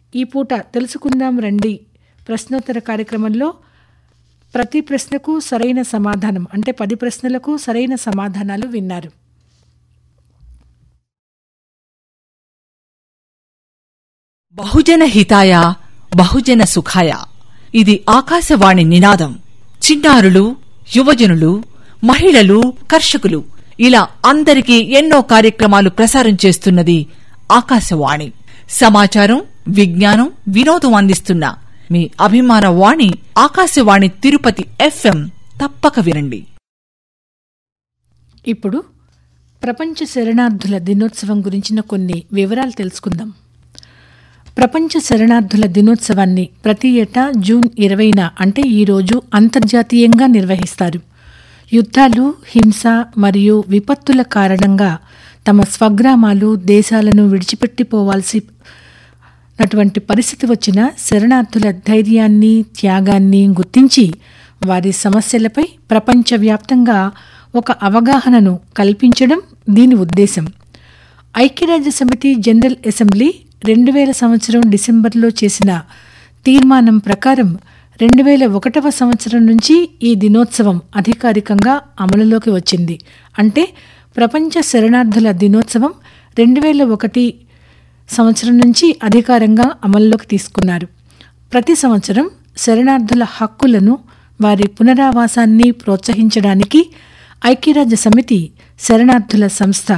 ఈ పూట తెలుసుకుందాం రండి ప్రశ్నోత్తర కార్యక్రమంలో ప్రతి ప్రశ్నకు సరైన సమాధానం అంటే పది ప్రశ్నలకు సరైన సమాధానాలు విన్నారు బహుజన హితాయ బహుజన సుఖాయ ఇది ఆకాశవాణి నినాదం చిన్నారులు యువజనులు మహిళలు కర్షకులు ఇలా అందరికీ ఎన్నో కార్యక్రమాలు ప్రసారం చేస్తున్నది ఆకాశవాణి సమాచారం విజ్ఞానం వినోదం అందిస్తున్న మీ అభిమాన వాణి ఆకాశవాణి తిరుపతి ఎఫ్ఎం తప్పక వినండి ఇప్పుడు ప్రపంచ శరణార్థుల దినోత్సవం గురించిన కొన్ని వివరాలు తెలుసుకుందాం ప్రపంచ శరణార్థుల దినోత్సవాన్ని ప్రతి ఏటా జూన్ ఇరవైన అంటే ఈరోజు అంతర్జాతీయంగా నిర్వహిస్తారు యుద్ధాలు హింస మరియు విపత్తుల కారణంగా తమ స్వగ్రామాలు దేశాలను విడిచిపెట్టిపోవాల్సి అటువంటి పరిస్థితి వచ్చిన శరణార్థుల ధైర్యాన్ని త్యాగాన్ని గుర్తించి వారి సమస్యలపై ప్రపంచవ్యాప్తంగా ఒక అవగాహనను కల్పించడం దీని ఉద్దేశం ఐక్యరాజ్య సమితి జనరల్ అసెంబ్లీ రెండు వేల సంవత్సరం డిసెంబర్లో చేసిన తీర్మానం ప్రకారం రెండు వేల ఒకటవ సంవత్సరం నుంచి ఈ దినోత్సవం అధికారికంగా అమలులోకి వచ్చింది అంటే ప్రపంచ శరణార్థుల దినోత్సవం రెండు వేల ఒకటి సంవత్సరం నుంచి అధికారంగా అమల్లోకి తీసుకున్నారు ప్రతి సంవత్సరం శరణార్థుల హక్కులను వారి పునరావాసాన్ని ప్రోత్సహించడానికి ఐక్యరాజ్య సమితి శరణార్థుల సంస్థ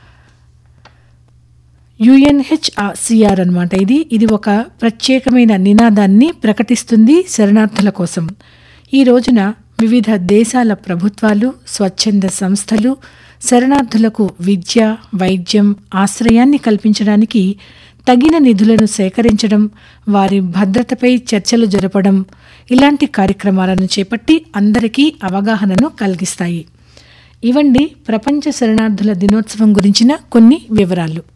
యుఎన్హెచ్ఆర్సిఆర్ అనమాట ఇది ఇది ఒక ప్రత్యేకమైన నినాదాన్ని ప్రకటిస్తుంది శరణార్థుల కోసం ఈ రోజున వివిధ దేశాల ప్రభుత్వాలు స్వచ్ఛంద సంస్థలు శరణార్థులకు విద్య వైద్యం ఆశ్రయాన్ని కల్పించడానికి తగిన నిధులను సేకరించడం వారి భద్రతపై చర్చలు జరపడం ఇలాంటి కార్యక్రమాలను చేపట్టి అందరికీ అవగాహనను కలిగిస్తాయి ఇవండి ప్రపంచ శరణార్థుల దినోత్సవం గురించిన కొన్ని వివరాలు